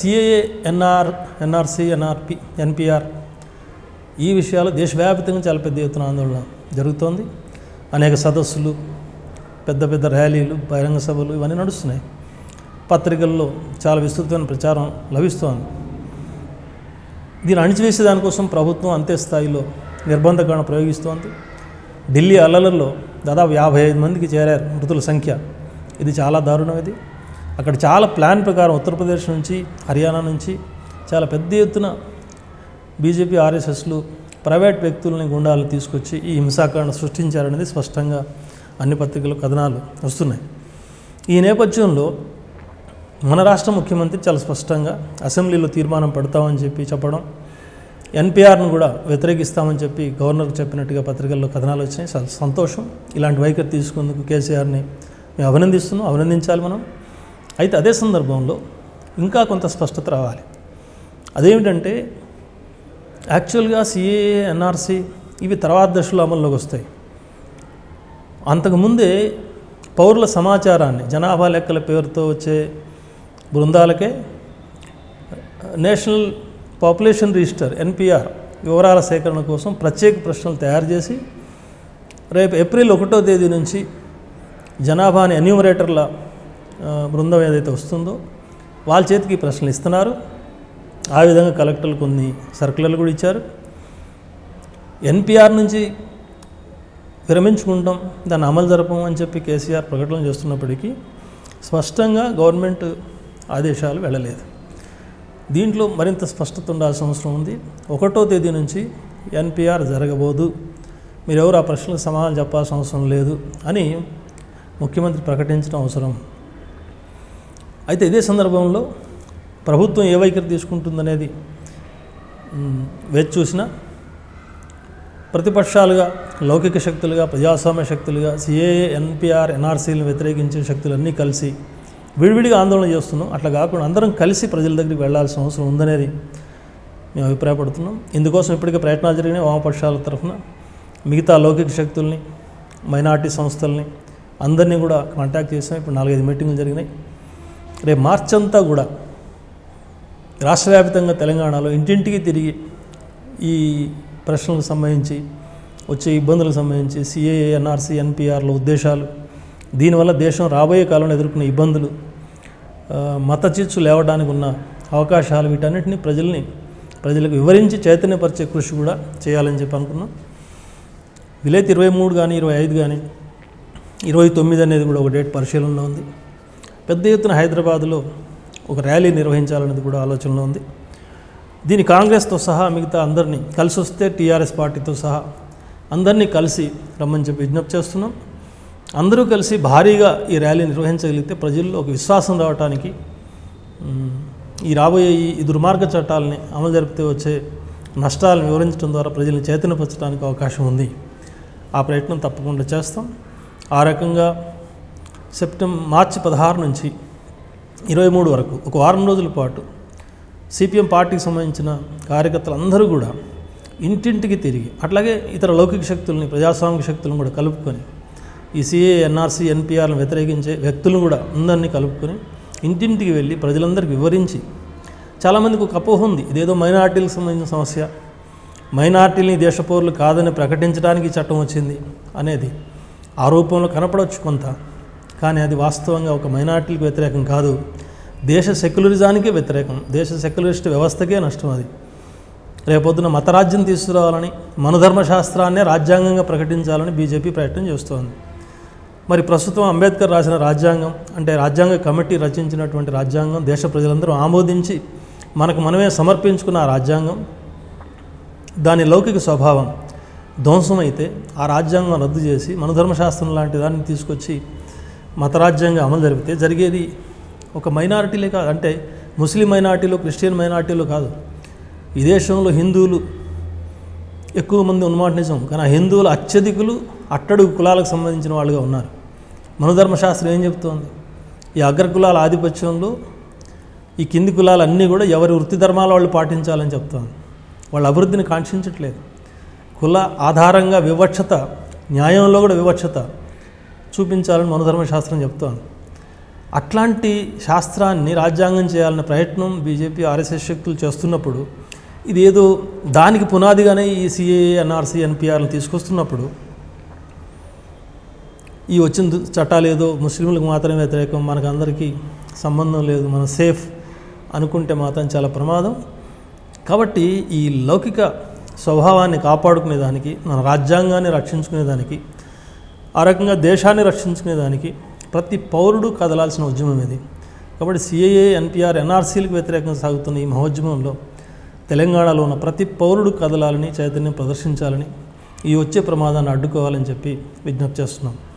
CAA NR NRC NRP NPR ఈ విషయాలు దేశవ్యాప్తంగా చాలా పెద్ద ఎత్తున ఆందోళన జరుగుతోంది అనేక సదస్సులు పెద్ద పెద్ద ర్యాలీలు బహిరంగ సభలు ఇవన్నీ నడుస్తున్నాయి పత్రికల్లో చాలా విస్తృతమైన ప్రచారం లభిస్తోంది దీన్ని అణిచివేసే దానికోసం ప్రభుత్వం అంతే స్థాయిలో నిర్బంధకాలను ప్రయోగిస్తోంది ఢిల్లీ అల్లలలో దాదాపు యాభై ఐదు మందికి చేరారు మృతుల సంఖ్య ఇది చాలా దారుణం ఇది అక్కడ చాలా ప్లాన్ ప్రకారం ఉత్తరప్రదేశ్ నుంచి హర్యానా నుంచి చాలా పెద్ద ఎత్తున బీజేపీ ఆర్ఎస్ఎస్లు ప్రైవేట్ వ్యక్తులని గుండాలను తీసుకొచ్చి ఈ హింసాకాండ సృష్టించారనేది స్పష్టంగా అన్ని పత్రికలు కథనాలు వస్తున్నాయి ఈ నేపథ్యంలో మన రాష్ట్ర ముఖ్యమంత్రి చాలా స్పష్టంగా అసెంబ్లీలో తీర్మానం పెడతామని చెప్పి చెప్పడం ఎన్పిఆర్ను కూడా వ్యతిరేకిస్తామని చెప్పి గవర్నర్కి చెప్పినట్టుగా పత్రికల్లో కథనాలు వచ్చినాయి చాలా సంతోషం ఇలాంటి వైఖరి తీసుకుందుకు కేసీఆర్ని మేము అభినందిస్తున్నాం అభినందించాలి మనం అయితే అదే సందర్భంలో ఇంకా కొంత స్పష్టత రావాలి అదేమిటంటే యాక్చువల్గా సిఏఏ ఎన్ఆర్సి ఇవి తర్వాత దశలో అమల్లోకి వస్తాయి అంతకుముందే పౌరుల సమాచారాన్ని జనాభా లెక్కల పేరుతో వచ్చే బృందాలకే నేషనల్ పాపులేషన్ రిజిస్టర్ ఎన్పిఆర్ వివరాల సేకరణ కోసం ప్రత్యేక ప్రశ్నలు తయారు చేసి రేపు ఏప్రిల్ ఒకటో తేదీ నుంచి జనాభాని ఎన్యూమరేటర్ల ఆ, బృందం ఏదైతే వస్తుందో వాళ్ళ చేతికి ఈ ప్రశ్నలు ఇస్తున్నారు ఆ విధంగా కలెక్టర్లు కొన్ని సర్కులర్లు కూడా ఇచ్చారు ఎన్పిఆర్ నుంచి విరమించుకుంటాం దాన్ని అమలు జరపం అని చెప్పి కేసీఆర్ ప్రకటన చేస్తున్నప్పటికీ స్పష్టంగా గవర్నమెంట్ ఆదేశాలు వెళ్ళలేదు దీంట్లో మరింత స్పష్టత ఉండాల్సిన అవసరం ఉంది ఒకటో తేదీ నుంచి ఎన్పిఆర్ జరగబోదు మీరెవరు ఆ ప్రశ్నలకు సమాధానం చెప్పాల్సిన అవసరం లేదు అని ముఖ్యమంత్రి ప్రకటించడం అవసరం అయితే ఇదే సందర్భంలో ప్రభుత్వం ఏ వైఖరి తీసుకుంటుందనేది మ్, వేచి చూసినా ప్రతిపక్షాలుగా లౌకిక శక్తులుగా ప్రజాస్వామ్య శక్తులుగా సిఏఏ ఎన్పిఆర్ ఎన్ఆర్సీలను వ్యతిరేకించే శక్తులు అన్నీ కలిసి విడివిడిగా ఆందోళన చేస్తున్నాం అట్లా కాకుండా అందరం కలిసి ప్రజల దగ్గరికి వెళ్ళాల్సిన అవసరం ఉందనేది మేము అభిప్రాయపడుతున్నాం ఇందుకోసం ఇప్పటికే ప్రయత్నాలు జరిగినాయి వామపక్షాల తరఫున మిగతా లౌకిక శక్తుల్ని మైనార్టీ సంస్థల్ని అందరినీ కూడా కాంటాక్ట్ చేసాం ఇప్పుడు నాలుగైదు మీటింగులు జరిగినాయి రేపు మార్చ్ అంతా కూడా రాష్ట్ర వ్యాప్తంగా తెలంగాణలో ఇంటింటికి తిరిగి ఈ ప్రశ్నలకు సంబంధించి వచ్చే ఇబ్బందులకు సంబంధించి సిఏఏ ఎన్ఆర్సీ ఎన్పిఆర్ల ఉద్దేశాలు దీనివల్ల దేశం రాబోయే కాలంలో ఎదుర్కొన్న ఇబ్బందులు ఆ, మత చిచ్చు లేవడానికి ఉన్న అవకాశాలు వీటన్నిటిని ప్రజల్ని ప్రజలకు వివరించి చైతన్యపరిచే కృషి కూడా చేయాలని చెప్పి అనుకున్నాం వీలైతే ఇరవై మూడు కానీ ఇరవై ఐదు కానీ ఇరవై తొమ్మిది అనేది కూడా ఒక డేట్ పరిశీలనలో ఉంది పెద్ద ఎత్తున హైదరాబాద్లో ఒక ర్యాలీ నిర్వహించాలనేది కూడా ఆలోచనలో ఉంది దీని కాంగ్రెస్తో సహా మిగతా అందరినీ కలిసి వస్తే టీఆర్ఎస్ పార్టీతో సహా అందరినీ కలిసి రమ్మని చెప్పి విజ్ఞప్తి చేస్తున్నాం అందరూ కలిసి భారీగా ఈ ర్యాలీ నిర్వహించగలిగితే ప్రజల్లో ఒక విశ్వాసం రావడానికి మ్, ఈ రాబోయే ఈ ఈ దుర్మార్గ చట్టాలని అమలు జరిపితే వచ్చే నష్టాలను వివరించడం ద్వారా ప్రజల్ని చైతన్యపరచడానికి అవకాశం ఉంది ఆ ప్రయత్నం తప్పకుండా చేస్తాం ఆ రకంగా సెప్టెంబర్ మార్చి పదహారు నుంచి ఇరవై మూడు వరకు ఒక వారం రోజుల పాటు సిపిఎం పార్టీకి సంబంధించిన కార్యకర్తలు అందరూ కూడా ఇంటింటికి తిరిగి అట్లాగే ఇతర లౌకిక శక్తుల్ని ప్రజాస్వామిక శక్తులను కూడా కలుపుకొని ఈ సిఏ ఎన్ఆర్సీ ఎన్పిఆర్లను వ్యతిరేకించే వ్యక్తులను కూడా అందరినీ కలుపుకొని ఇంటింటికి వెళ్ళి ప్రజలందరికీ వివరించి చాలామందికి ఒక అపోహ ఉంది ఇదేదో మైనార్టీలకు సంబంధించిన సమస్య మైనార్టీలని దేశ పౌరులు కాదని ప్రకటించడానికి ఈ చట్టం వచ్చింది అనేది ఆ రూపంలో కనపడవచ్చు కొంత కానీ అది వాస్తవంగా ఒక మైనార్టీలకు వ్యతిరేకం కాదు దేశ సెక్యులరిజానికే వ్యతిరేకం దేశ సెక్యులరిస్ట్ వ్యవస్థకే నష్టం అది రేపొద్దున మతరాజ్యం తీసుకురావాలని మనధర్మశాస్త్రాన్నే రాజ్యాంగంగా ప్రకటించాలని బీజేపీ ప్రయత్నం చేస్తోంది మరి ప్రస్తుతం అంబేద్కర్ రాసిన రాజ్యాంగం అంటే రాజ్యాంగ కమిటీ రచించినటువంటి రాజ్యాంగం దేశ ప్రజలందరూ ఆమోదించి మనకు మనమే సమర్పించుకున్న ఆ రాజ్యాంగం దాని లౌకిక స్వభావం ధ్వంసమైతే ఆ రాజ్యాంగం రద్దు చేసి మనధర్మశాస్త్రం లాంటి దాన్ని తీసుకొచ్చి మతరాజ్యాంగం అమలు జరిపితే జరిగేది ఒక మైనారిటీలే కాదు అంటే ముస్లిం మైనారిటీలు క్రిస్టియన్ మైనారిటీలు కాదు ఈ దేశంలో హిందువులు ఎక్కువ మంది ఉన్నమాట నిజం కానీ ఆ హిందువుల అత్యధికులు అట్టడుగు కులాలకు సంబంధించిన వాళ్ళుగా ఉన్నారు మనుధర్మశాస్త్రం ఏం చెప్తోంది ఈ అగ్రకులాల ఆధిపత్యంలో ఈ కింది కులాలన్నీ కూడా ఎవరి వృత్తి ధర్మాల వాళ్ళు పాటించాలని చెప్తోంది వాళ్ళ అభివృద్ధిని కాంక్షించట్లేదు కుల ఆధారంగా వివక్షత న్యాయంలో కూడా వివక్షత చూపించాలని మనుధర్మశాస్త్రం చెప్తోంది అట్లాంటి శాస్త్రాన్ని రాజ్యాంగం చేయాలనే ప్రయత్నం బీజేపీ ఆర్ఎస్ఎస్ శక్తులు చేస్తున్నప్పుడు ఇది ఏదో దానికి పునాదిగానే ఈ సిఏఏ ఎన్ఆర్సీ ఎన్పిఆర్లు తీసుకొస్తున్నప్పుడు ఈ వచ్చిన దు- చట్టాలు ఏదో ముస్లింలకు మాత్రమే వ్యతిరేకం మనకు అందరికీ సంబంధం లేదు మనం సేఫ్ అనుకుంటే మాత్రం చాలా ప్రమాదం కాబట్టి ఈ లౌకిక స్వభావాన్ని కాపాడుకునే దానికి మన రాజ్యాంగాన్ని రక్షించుకునే దానికి ఆ రకంగా దేశాన్ని రక్షించుకునే దానికి ప్రతి పౌరుడు కదలాల్సిన ఉద్యమం ఇది కాబట్టి సిఏఏ ఎన్పిఆర్ ఎన్ఆర్సీలకు వ్యతిరేకంగా సాగుతున్న ఈ మహోద్యమంలో తెలంగాణలో ఉన్న ప్రతి పౌరుడు కదలాలని చైతన్యం ప్రదర్శించాలని ఈ వచ్చే ప్రమాదాన్ని అడ్డుకోవాలని చెప్పి విజ్ఞప్తి చేస్తున్నాం